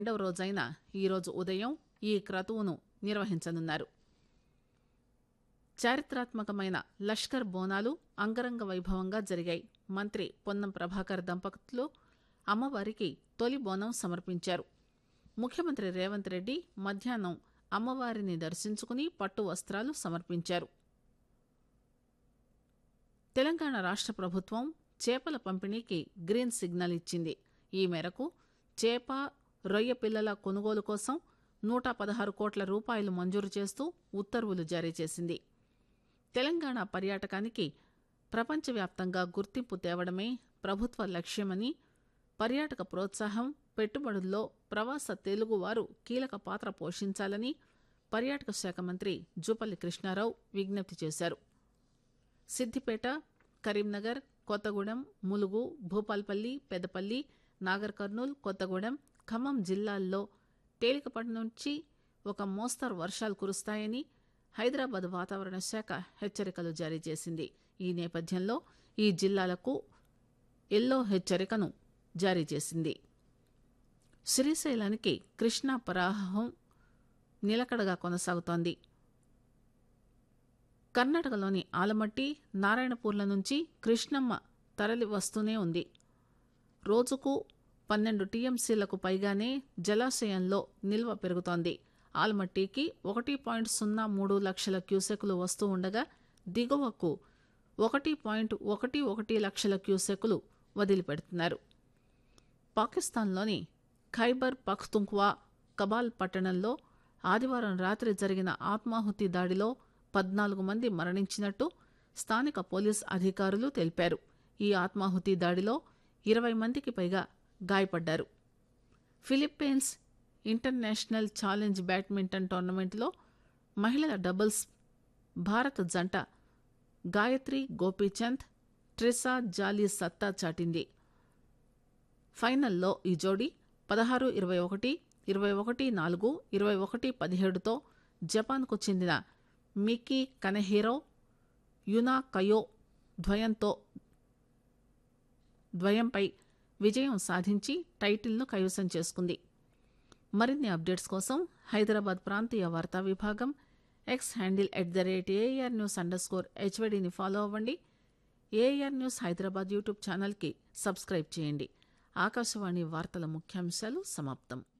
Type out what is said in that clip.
రెండవ రోజైన ఈరోజు ఉదయం ఈ క్రతువును నిర్వహించనున్నారు చారిత్రాత్మకమైన లష్కర్ బోనాలు అంగరంగ వైభవంగా జరిగాయి మంత్రి పొన్నం ప్రభాకర్ దంపతులు అమ్మవారికి తొలి బోనం సమర్పించారు ముఖ్యమంత్రి రేవంత్ రెడ్డి మధ్యాహ్నం అమ్మవారిని దర్శించుకుని పట్టు వస్త్రాలు సమర్పించారు తెలంగాణ రాష్ట్ర ప్రభుత్వం చేపల పంపిణీకి గ్రీన్ సిగ్నల్ ఇచ్చింది ఈ మేరకు చేప రొయ్య పిల్లల కొనుగోలు కోసం నూట పదహారు కోట్ల రూపాయలు మంజూరు చేస్తూ ఉత్తర్వులు జారీ చేసింది తెలంగాణ పర్యాటకానికి ప్రపంచవ్యాప్తంగా గుర్తింపు తేవడమే ప్రభుత్వ లక్ష్యమని పర్యాటక ప్రోత్సాహం పెట్టుబడుల్లో ప్రవాస తెలుగువారు కీలక పాత్ర పోషించాలని పర్యాటక శాఖ మంత్రి జూపల్లి కృష్ణారావు విజ్ఞప్తి చేశారు సిద్దిపేట కరీంనగర్ కొత్తగూడెం ములుగు భూపాల్పల్లి పెదపల్లి నాగర్ కర్నూల్ కొత్తగూడెం ఖమ్మం జిల్లాల్లో తేలికపాటి నుంచి ఒక మోస్తరు వర్షాలు కురుస్తాయని హైదరాబాద్ వాతావరణ శాఖ హెచ్చరికలు జారీ చేసింది ఈ నేపథ్యంలో ఈ జిల్లాలకు ఎల్లో హెచ్చరికను జారీ చేసింది శ్రీశైలానికి కృష్ణా ప్రవాహం నిలకడగా కొనసాగుతోంది కర్ణాటకలోని ఆలమట్టి నారాయణపూర్ల నుంచి కృష్ణమ్మ తరలి వస్తూనే ఉంది రోజుకు పన్నెండు టీఎంసీలకు పైగానే జలాశయంలో నిల్వ పెరుగుతోంది ఆల్మట్టికి ఒకటి పాయింట్ సున్నా మూడు లక్షల క్యూసెకులు వస్తూ ఉండగా దిగువకు ఒకటి పాయింట్ ఒకటి ఒకటి లక్షల క్యూసెకులు వదిలిపెడుతున్నారు పాకిస్తాన్లోని ఖైబర్ పఖ్తుంఖ్వా కబాల్ పట్టణంలో ఆదివారం రాత్రి జరిగిన ఆత్మాహుతి దాడిలో పద్నాలుగు మంది మరణించినట్టు స్థానిక పోలీస్ అధికారులు తెలిపారు ఈ ఆత్మాహుతి దాడిలో ఇరవై మందికి పైగా గాయపడ్డారు ఫిలిప్పీన్స్ ఇంటర్నేషనల్ ఛాలెంజ్ బ్యాడ్మింటన్ టోర్నమెంట్లో మహిళల డబుల్స్ భారత జంట గాయత్రి గోపీచంద్ ట్రిసా జాలీ సత్తా చాటింది ఫైనల్లో ఈ జోడీ పదహారు ఇరవై ఒకటి ఇరవై ఒకటి నాలుగు ఇరవై ఒకటి పదిహేడుతో జపాన్కు చెందిన మికీ కనెహీరో యునా కయో ద్వయంతో ద్వయంపై విజయం సాధించి టైటిల్ను కైవసం చేసుకుంది మరిన్ని అప్డేట్స్ కోసం హైదరాబాద్ ప్రాంతీయ వార్తా విభాగం X handle at the rate AIR news underscore స్కోర్ హెచ్వడిని ఫాలో అవ్వండి ఏఆర్ న్యూస్ హైదరాబాద్ యూట్యూబ్ ఛానల్కి సబ్స్క్రైబ్ చేయండి ఆకాశవాణి వార్తల ముఖ్యాంశాలు సమాప్తం